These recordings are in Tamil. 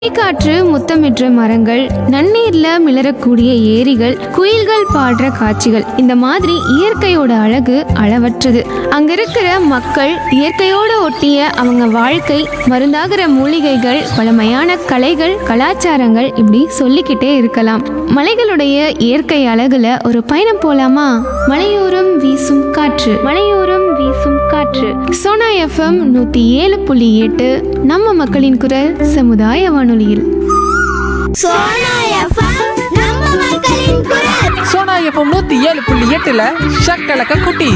காற்று முத்தமிடுற மரங்கள் நன்னீர்ல மிளறக்கூடிய ஏரிகள் குயில்கள் பாடுற காட்சிகள் இந்த மாதிரி இயற்கையோட அழகு அளவற்றது அங்க இருக்கிற மக்கள் இயற்கையோட ஒட்டிய அவங்க வாழ்க்கை மருந்தாகிற மூலிகைகள் பழமையான கலைகள் கலாச்சாரங்கள் இப்படி சொல்லிக்கிட்டே இருக்கலாம் மலைகளுடைய இயற்கை அழகுல ஒரு பயணம் போலாமா மலையோரம் வீசும் காற்று மலையோரம் வீசும் காற்று சோனா எஃப்எம் நூத்தி ஏழு புள்ளி எட்டு நம்ம மக்களின் குரல் சமுதாய வானொலியில் சோனா எஃப்எம் நம்ம மக்களின் குரல் சோனா எஃப்எம் நூத்தி ஏழு புள்ளி எட்டுல ஷக்கலக்க குட்டி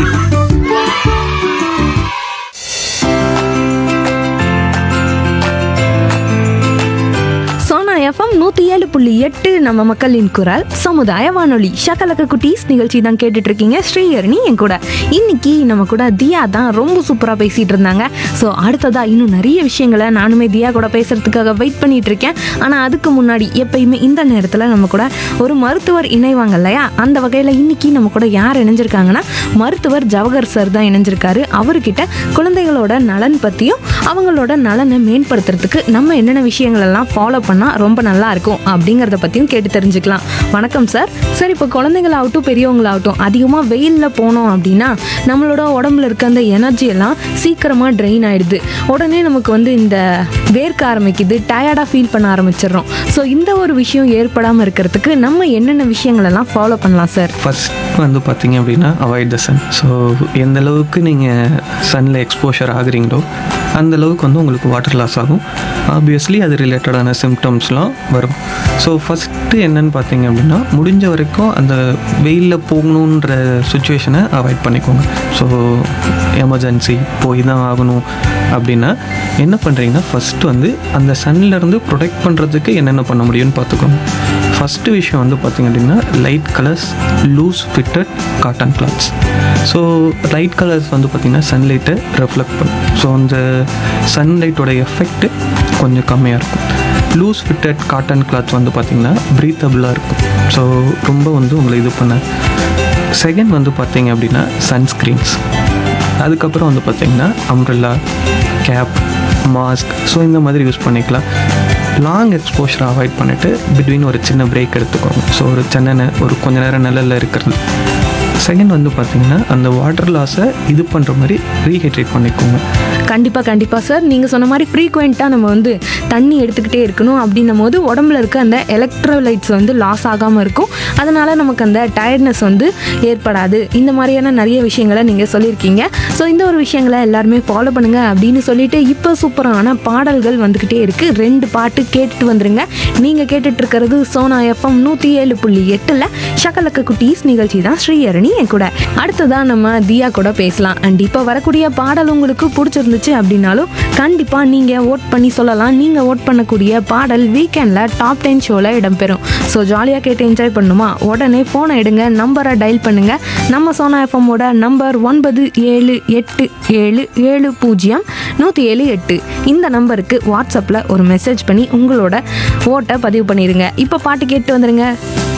சோனா எஃப்எம் நூற்றி ஏழு புள்ளி எட்டு நம்ம மக்களின் குரல் சமுதாய வானொலி ஷக்கலக்க குட்டீஸ் நிகழ்ச்சி தான் கேட்டுட்டு இருக்கீங்க ஸ்ரீஹரணி என் கூட இன்னைக்கு நம்ம கூட தியா தான் ரொம்ப சூப்பராக பேசிட்டு இருந்தாங்க ஸோ அடுத்ததா இன்னும் நிறைய விஷயங்களை நானுமே தியா கூட பேசுறதுக்காக வெயிட் பண்ணிட்டு இருக்கேன் ஆனால் அதுக்கு முன்னாடி எப்பயுமே இந்த நேரத்தில் நம்ம கூட ஒரு மருத்துவர் இணைவாங்க இல்லையா அந்த வகையில் இன்னைக்கு நம்ம கூட யார் இணைஞ்சிருக்காங்கன்னா மருத்துவர் ஜவஹர் சார் தான் இணைஞ்சிருக்காரு அவர்கிட்ட குழந்தைகளோட நலன் பற்றியும் அவங்களோட நலனை மேம்படுத்துறதுக்கு நம்ம என்னென்ன விஷயங்கள் எல்லாம் ஃபாலோ பண்ணால் ரொம்ப நல்லா இருக்கும் அப்படிங்கிறத பற்றியும் கேட்டு தெரிஞ்சுக்கலாம் வணக்கம் சார் சார் இப்போ குழந்தைங்களாகட்டும் பெரியவங்களாகட்டும் அதிகமாக வெயிலில் போனோம் அப்படின்னா நம்மளோட உடம்புல இருக்க அந்த எனர்ஜி எல்லாம் சீக்கிரமாக ட்ரெயின் ஆயிடுது உடனே நமக்கு வந்து இந்த வேர்க்க ஆரம்பிக்குது டயர்டாக ஃபீல் பண்ண ஆரம்பிச்சிடுறோம் ஸோ இந்த ஒரு விஷயம் ஏற்படாமல் இருக்கிறதுக்கு நம்ம என்னென்ன விஷயங்கள் எல்லாம் ஃபாலோ பண்ணலாம் சார் ஃபர்ஸ்ட் வந்து பார்த்தீங்க அப்படின்னா அவாய்ட் த சன் ஸோ எந்த அளவுக்கு நீங்கள் சன்னில் எக்ஸ்போஷர் ஆகுறீங்களோ அந்த அளவுக்கு வந்து உங்களுக்கு வாட்டர் லாஸ் ஆகும் ஆப்வியஸ்லி அது ரிலேட்டடான சிம்டம்ஸ்லாம் வரும் ஸோ ஃபஸ்ட்டு என்னன்னு பார்த்தீங்க அப்படின்னா முடிஞ்ச வரைக்கும் அந்த வெயிலில் போகணுன்ற சுச்சுவேஷனை அவாய்ட் பண்ணிக்கோங்க ஸோ எமர்ஜென்சி போய் தான் ஆகணும் அப்படின்னா என்ன பண்ணுறீங்கன்னா ஃபஸ்ட்டு வந்து அந்த சன்லேருந்து ப்ரொடெக்ட் பண்ணுறதுக்கு என்னென்ன பண்ண முடியும்னு பார்த்துக்கோங்க ஃபஸ்ட்டு விஷயம் வந்து பார்த்திங்க அப்படின்னா light colours loose fitted cotton clothes so light colours வந்து பார்த்திங்கன்னா சன்லைட்டை ரெஃப்ளெக்ட் பண்ணும் ஸோ அந்த சன்லைட்டோட எஃபெக்ட் கொஞ்சம் கம்மியாக இருக்கும் லூஸ் ஃபிட்டட் காட்டன் கிளாத்ஸ் வந்து பார்த்திங்கன்னா ப்ரீத்தபிளாக இருக்கும் ஸோ ரொம்ப வந்து உங்களை இது பண்ண செகண்ட் வந்து பார்த்தீங்க அப்படின்னா சன்ஸ்க்ரீன்ஸ் அதுக்கப்புறம் வந்து பார்த்தீங்கன்னா அம்ப்ரெல்லா கேப் மாஸ்க் ஸோ இந்த மாதிரி யூஸ் பண்ணிக்கலாம் லாங் எக்ஸ்போஷரை அவாய்ட் பண்ணிவிட்டு பிட்வீன் ஒரு சின்ன பிரேக் எடுத்துக்கோங்க ஸோ ஒரு சின்ன நே- ஒரு கொஞ்ச நேரம் நிழல்ல இருக்கிறது செகண்ட் வந்து பார்த்தீங்கன்னா அந்த வாட்டர் லாஸை இது பண்ணுற மாதிரி ரீஹைட்ரேட் பண்ணிக்கோங்க கண்டிப்பாக கண்டிப்பாக சார் நீங்கள் சொன்ன மாதிரி ஃப்ரீக்வெண்ட்டாக நம்ம வந்து தண்ணி எடுத்துக்கிட்டே இருக்கணும் அப்படின்னும் போது உடம்புல இருக்க அந்த எலக்ட்ரோலைட்ஸ் வந்து லாஸ் ஆகாமல் இருக்கும் அதனால் நமக்கு அந்த டயர்ட்னஸ் வந்து ஏற்படாது இந்த மாதிரியான நிறைய விஷயங்களை நீங்கள் சொல்லியிருக்கீங்க ஸோ இந்த ஒரு விஷயங்களை எல்லாருமே ஃபாலோ பண்ணுங்க அப்படின்னு சொல்லிட்டு இப்போ சூப்பரான பாடல்கள் வந்துக்கிட்டே இருக்குது ரெண்டு பாட்டு கேட்டுட்டு வந்துருங்க நீங்கள் கேட்டுட்டு இருக்கிறது சோனா எஃப்எம் நூற்றி ஏழு புள்ளி எட்டில் ஷக்கலக்க குட்டீஸ் நிகழ்ச்சி தான் ஸ்ரீஹரணி என் கூட அடுத்ததான் நம்ம தியா கூட பேசலாம் அண்ட் இப்போ வரக்கூடிய பாடல் உங்களுக்கு பிடிச்சிருந்துச்சு அப்படின்னாலும் கண்டிப்பாக நீங்கள் ஓட் பண்ணி சொல்லலாம் நீங்கள் ஓட் பண்ணக்கூடிய பாடல் வீக்கெண்டில் டாப் டென் ஷோவில் இடம்பெறும் ஸோ ஜாலியாக கேட்டு என்ஜாய் பண்ணுமா உடனே ஃபோனை எடுங்க நம்பரை டயல் பண்ணுங்கள் நம்ம சோனா எஃப்எம்மோட நம்பர் ஒன்பது ஏழு எட்டு ஏழு ஏழு பூஜ்ஜியம் நூற்றி ஏழு எட்டு இந்த நம்பருக்கு வாட்ஸ்அப்பில் ஒரு மெசேஜ் பண்ணி உங்களோட ஓட்டை பதிவு பண்ணிடுங்க இப்போ பாட்டு கேட்டு வந்துடுங்க